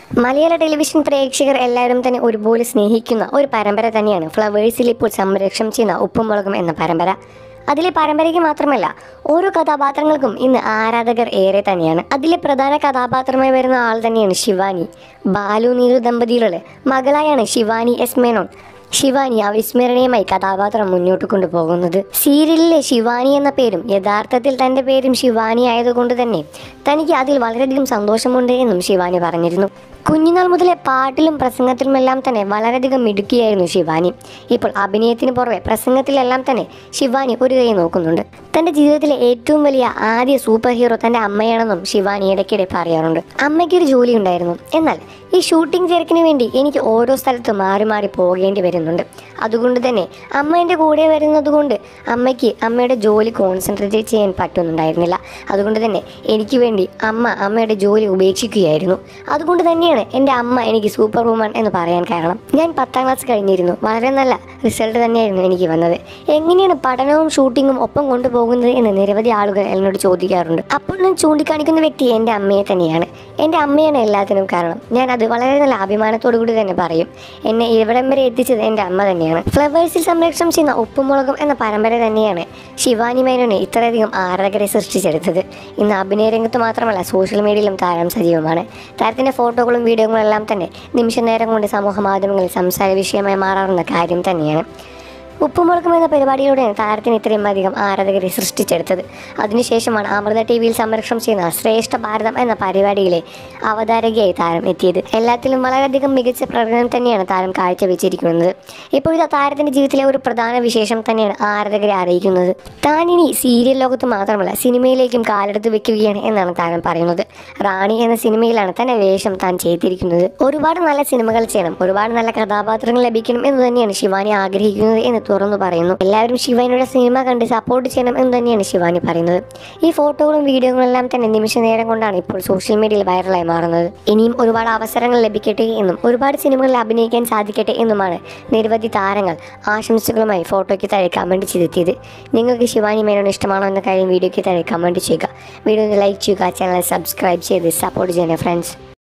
മലയാള ടെലിവിഷൻ പ്രേക്ഷകർ എല്ലാവരും തന്നെ ഒരുപോലെ സ്നേഹിക്കുന്ന ഒരു പരമ്പര തന്നെയാണ് ഫ്ലവേഴ്സിൽ ഇപ്പോൾ സംരക്ഷണം ചെയ്യുന്ന ഉപ്പും മുളകും എന്ന പരമ്പര അതിലെ പരമ്പരയ്ക്ക് മാത്രമല്ല ഓരോ കഥാപാത്രങ്ങൾക്കും ഇന്ന് ആരാധകർ ഏറെ തന്നെയാണ് അതിലെ പ്രധാന കഥാപാത്രമായി വരുന്ന ആൾ തന്നെയാണ് ശിവാനി ബാലു നീരു ദമ്പതികളുടെ മകളായാണ് ശിവാനി എസ് മേനോൻ ശിവാനി അവിസ്മരണീയമായി കഥാപാത്രം മുന്നോട്ട് കൊണ്ടുപോകുന്നത് സീരിയലിലെ ശിവാനി എന്ന പേരും യഥാർത്ഥത്തിൽ തൻ്റെ പേരും ശിവാനി ആയതുകൊണ്ട് തന്നെ തനിക്ക് അതിൽ വളരെയധികം സന്തോഷമുണ്ട് എന്നും ശിവാനി പറഞ്ഞിരുന്നു കുഞ്ഞുനാൾ മുതലേ പാട്ടിലും പ്രസംഗത്തിലുമെല്ലാം തന്നെ വളരെയധികം മിടുക്കിയായിരുന്നു ശിവാനി ഇപ്പോൾ അഭിനയത്തിന് പുറമെ പ്രസംഗത്തിലെല്ലാം തന്നെ ശിവാനി ഒരു കൈ നോക്കുന്നുണ്ട് തൻ്റെ ജീവിതത്തിലെ ഏറ്റവും വലിയ ആദ്യ സൂപ്പർ ഹീറോ തൻ്റെ അമ്മയാണെന്നും ശിവാനി ഇടയ്ക്കിടെ പറയാറുണ്ട് അമ്മയ്ക്കൊരു ജോലി ഉണ്ടായിരുന്നു എന്നാൽ ഈ ഷൂട്ടിംഗ് തിരക്കിന് വേണ്ടി എനിക്ക് ഓരോ സ്ഥലത്ത് മാറി മാറി പോകേണ്ടി വരുന്നുണ്ട് അതുകൊണ്ട് തന്നെ അമ്മ എൻ്റെ കൂടെ വരുന്നത് കൊണ്ട് അമ്മയ്ക്ക് അമ്മയുടെ ജോലി കോൺസെൻട്രേറ്റ് ചെയ്യാൻ പറ്റുന്നുണ്ടായിരുന്നില്ല അതുകൊണ്ട് തന്നെ എനിക്ക് വേണ്ടി അമ്മ അമ്മയുടെ ജോലി ഉപേക്ഷിക്കുകയായിരുന്നു അതുകൊണ്ട് തന്നെയാണ് എൻ്റെ അമ്മ എനിക്ക് സൂപ്പർ വുമൺ എന്ന് പറയാൻ കാരണം ഞാൻ പത്താം ക്ലാസ് കഴിഞ്ഞിരുന്നു വളരെ നല്ല റിസൾട്ട് തന്നെയായിരുന്നു എനിക്ക് വന്നത് എങ്ങനെയാണ് പഠനവും ഷൂട്ടിങ്ങും ഒപ്പം കൊണ്ടുപോകുന്നത് എന്ന് നിരവധി ആളുകൾ എന്നോട് ചോദിക്കാറുണ്ട് അപ്പോൾ ഞാൻ ചൂണ്ടിക്കാണിക്കുന്ന വ്യക്തി എൻ്റെ അമ്മയെ തന്നെയാണ് എൻ്റെ അമ്മയാണ് എല്ലാത്തിനും കാരണം ഞാൻ അത് വളരെ നല്ല അഭിമാനത്തോടു കൂടി തന്നെ പറയും എന്നെ ഇവിടം വരെ എത്തിച്ചത് എൻ്റെ അമ്മ തന്നെയാണ് ഫ്ലവേഴ്സിൽ സംരക്ഷണം ചെയ്യുന്ന ഉപ്പുമുളകും എന്ന പരമ്പര തന്നെയാണ് ശിവാനി മേനോനെ ഇത്രയധികം ആരാധകരെ സൃഷ്ടിച്ചെടുത്തത് ഇന്ന് അഭിനയ രംഗത്ത് മാത്രമല്ല സോഷ്യൽ മീഡിയയിലും താരം സജീവമാണ് താരത്തിൻ്റെ ഫോട്ടോകളും വീഡിയോകളും എല്ലാം തന്നെ നിമിഷ നേരം കൊണ്ട് സമൂഹ മാധ്യമങ്ങളിൽ സംസാര വിഷയമായി മാറാറുന്ന കാര്യം തന്നെയാണ് ഉപ്പുമുളക്കം എന്ന പരിപാടിയിലൂടെയാണ് താരത്തിന് ഇത്രയും അധികം ആരാധകരെ സൃഷ്ടിച്ചെടുത്തത് അതിനുശേഷമാണ് അമൃത ടി വിയിൽ സംരക്ഷണം ചെയ്യുന്ന ശ്രേഷ്ഠ ഭാരതം എന്ന പരിപാടിയിലെ അവതാരകയായി താരം എത്തിയത് എല്ലാത്തിലും വളരെയധികം മികച്ച പ്രകടനം തന്നെയാണ് താരം കാഴ്ചവെച്ചിരിക്കുന്നത് ഇപ്പോഴത്തെ താരത്തിന്റെ ജീവിതത്തിലെ ഒരു പ്രധാന വിശേഷം തന്നെയാണ് ആരാധകരെ അറിയിക്കുന്നത് താൻ ഇനി സീരിയൽ ലോകത്ത് മാത്രമല്ല സിനിമയിലേക്കും കാലെടുത്ത് വെക്കുകയാണ് എന്നാണ് താരം പറയുന്നത് റാണി എന്ന സിനിമയിലാണ് തന്റെ വേഷം താൻ ചെയ്തിരിക്കുന്നത് ഒരുപാട് നല്ല സിനിമകൾ ചെയ്യണം ഒരുപാട് നല്ല കഥാപാത്രങ്ങൾ ലഭിക്കണം എന്ന് തന്നെയാണ് ശിവാനി ആഗ്രഹിക്കുന്നത് എന്ന് തുറന്നു പറയുന്നു എല്ലാവരും ശിവാനിയുടെ സിനിമ കണ്ട് സപ്പോർട്ട് ചെയ്യണം എന്ന് തന്നെയാണ് ശിവാനി പറയുന്നത് ഈ ഫോട്ടോകളും വീഡിയോകളും എല്ലാം തന്നെ നിമിഷ നേരം കൊണ്ടാണ് ഇപ്പോൾ സോഷ്യൽ മീഡിയയിൽ വൈറലായി മാറുന്നത് ഇനിയും ഒരുപാട് അവസരങ്ങൾ ലഭിക്കട്ടെ എന്നും ഒരുപാട് സിനിമകളിൽ അഭിനയിക്കാൻ സാധിക്കട്ടെ എന്നുമാണ് നിരവധി താരങ്ങൾ ആശംസകളുമായി ഫോട്ടോയ്ക്ക് താഴെ കമൻറ്റ് ചെയ്തെത്തിയത് നിങ്ങൾക്ക് ശിവാനി മേനോൻ ഇഷ്ടമാണോ എന്ന കാര്യം വീഡിയോയ്ക്ക് താഴെ കമൻറ്റ് ചെയ്യുക വീഡിയോ ലൈക്ക് ചെയ്യുക ചാനൽ സബ്സ്ക്രൈബ് ചെയ്ത് സപ്പോർട്ട് ചെയ്യണേ ഫ്രണ്ട്സ്